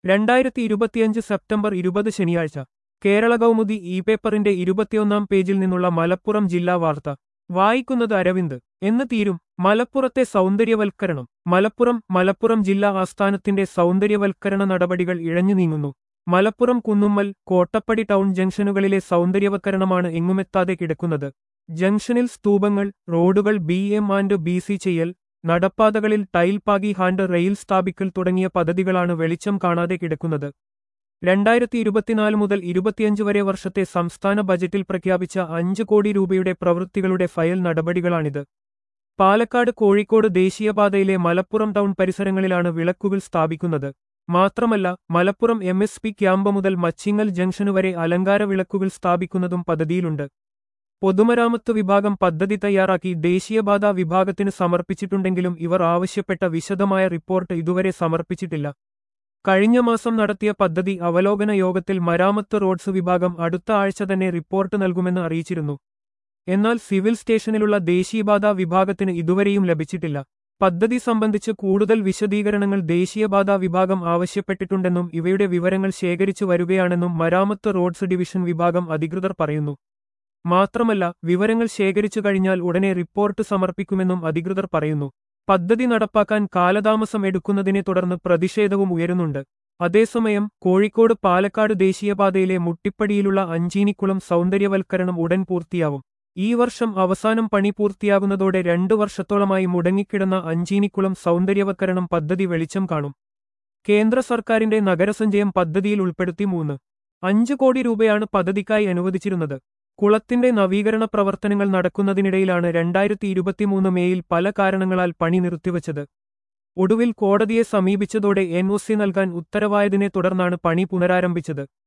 രണ്ടായിരത്തി ഇരുപത്തിയഞ്ച് സെപ്റ്റംബർ ഇരുപത് ശനിയാഴ്ച കേരള കൗമുദി ഇ പേപ്പറിന്റെ ഇരുപത്തിയൊന്നാം പേജിൽ നിന്നുള്ള മലപ്പുറം ജില്ലാ വാർത്ത വായിക്കുന്നത് അരവിന്ദ് എന്ന് തീരും മലപ്പുറത്തെ സൗന്ദര്യവൽക്കരണം മലപ്പുറം മലപ്പുറം ജില്ലാ ആസ്ഥാനത്തിന്റെ സൗന്ദര്യവൽക്കരണ നടപടികൾ ഇഴഞ്ഞു നീങ്ങുന്നു മലപ്പുറം കുന്നുമ്മൽ കോട്ടപ്പടി ടൗൺ ജംഗ്ഷനുകളിലെ സൗന്ദര്യവൽക്കരണമാണ് എങ്ങുമെത്താതെ കിടക്കുന്നത് ജംഗ്ഷനിൽ സ്തൂപങ്ങൾ റോഡുകൾ B M and B C ചെയ്യൽ നടപ്പാതകളിൽ ടൈൽ പാകി ഹാൻഡ് റെയിൽ സ്ഥാപിക്കൽ തുടങ്ങിയ പദ്ധതികളാണ് വെളിച്ചം കാണാതെ കിടക്കുന്നത് രണ്ടായിരത്തി ഇരുപത്തിനാല് മുതൽ ഇരുപത്തിയഞ്ച് വരെ വർഷത്തെ സംസ്ഥാന ബജറ്റിൽ പ്രഖ്യാപിച്ച അഞ്ച് കോടി രൂപയുടെ പ്രവൃത്തികളുടെ ഫയൽ നടപടികളാണിത് പാലക്കാട് കോഴിക്കോട് ദേശീയപാതയിലെ മലപ്പുറം ടൗൺ പരിസരങ്ങളിലാണ് വിളക്കുകൾ സ്ഥാപിക്കുന്നത് മാത്രമല്ല Malappuram M S P camp മുതൽ മച്ചിങ്ങൽ ജംഗ്ഷനു വരെ അലങ്കാര വിളക്കുകൾ സ്ഥാപിക്കുന്നതും പദ്ധതിയിലുണ്ട് പൊതുമരാമത്ത് വിഭാഗം പദ്ധതി തയ്യാറാക്കി ദേശീയപാത വിഭാഗത്തിന് സമർപ്പിച്ചിട്ടുണ്ടെങ്കിലും ഇവർ ആവശ്യപ്പെട്ട വിശദമായ റിപ്പോർട്ട് ഇതുവരെ സമർപ്പിച്ചിട്ടില്ല കഴിഞ്ഞ മാസം നടത്തിയ പദ്ധതി അവലോകന യോഗത്തിൽ മരാമത്ത് റോഡ്സ് വിഭാഗം അടുത്ത ആഴ്ച തന്നെ റിപ്പോർട്ട് നൽകുമെന്ന് അറിയിച്ചിരുന്നു എന്നാൽ സിവിൽ സ്റ്റേഷനിലുള്ള ദേശീയപാത വിഭാഗത്തിന് ഇതുവരെയും ലഭിച്ചിട്ടില്ല പദ്ധതി സംബന്ധിച്ച് കൂടുതൽ വിശദീകരണങ്ങൾ ദേശീയപാത വിഭാഗം ആവശ്യപ്പെട്ടിട്ടുണ്ടെന്നും ഇവയുടെ വിവരങ്ങൾ ശേഖരിച്ചു വരികയാണെന്നും മരാമത്ത് റോഡ്സ് ഡിവിഷൻ വിഭാഗം അധികൃതർ പറയുന്നു മാത്രമല്ല വിവരങ്ങൾ ശേഖരിച്ചു കഴിഞ്ഞാൽ ഉടനെ റിപ്പോർട്ട് സമർപ്പിക്കുമെന്നും അധികൃതർ പറയുന്നു പദ്ധതി നടപ്പാക്കാൻ കാലതാമസം എടുക്കുന്നതിനെ തുടർന്ന് പ്രതിഷേധവും ഉയരുന്നുണ്ട് അതേസമയം കോഴിക്കോട് പാലക്കാട് ദേശീയപാതയിലെ മുട്ടിപ്പടിയിലുള്ള അഞ്ചീനിക്കുളം സൗന്ദര്യവൽക്കരണം ഉടൻ പൂർത്തിയാവും ഈ വർഷം അവസാനം പണി പൂർത്തിയാകുന്നതോടെ രണ്ടു വർഷത്തോളമായി മുടങ്ങിക്കിടന്ന അഞ്ചീനിക്കുളം സൗന്ദര്യവൽക്കരണം പദ്ധതി വെളിച്ചം കാണും കേന്ദ്ര സർക്കാരിന്റെ നഗരസഞ്ചയം പദ്ധതിയിൽ ഉൾപ്പെടുത്തി മൂന്ന് അഞ്ച് കോടി രൂപയാണ് പദ്ധതിക്കായി അനുവദിച്ചിരുന്നത് കുളത്തിന്റെ നവീകരണ പ്രവർത്തനങ്ങൾ നടക്കുന്നതിനിടയിലാണ് രണ്ടായിരത്തി ഇരുപത്തിമൂന്ന് മേയിൽ പല കാരണങ്ങളാൽ പണി നിർത്തിവച്ചത് ഒടുവിൽ കോടതിയെ സമീപിച്ചതോടെ എൻ ഒ സി നൽകാൻ ഉത്തരവായതിനെ തുടർന്നാണ് പണി പുനരാരംഭിച്ചത്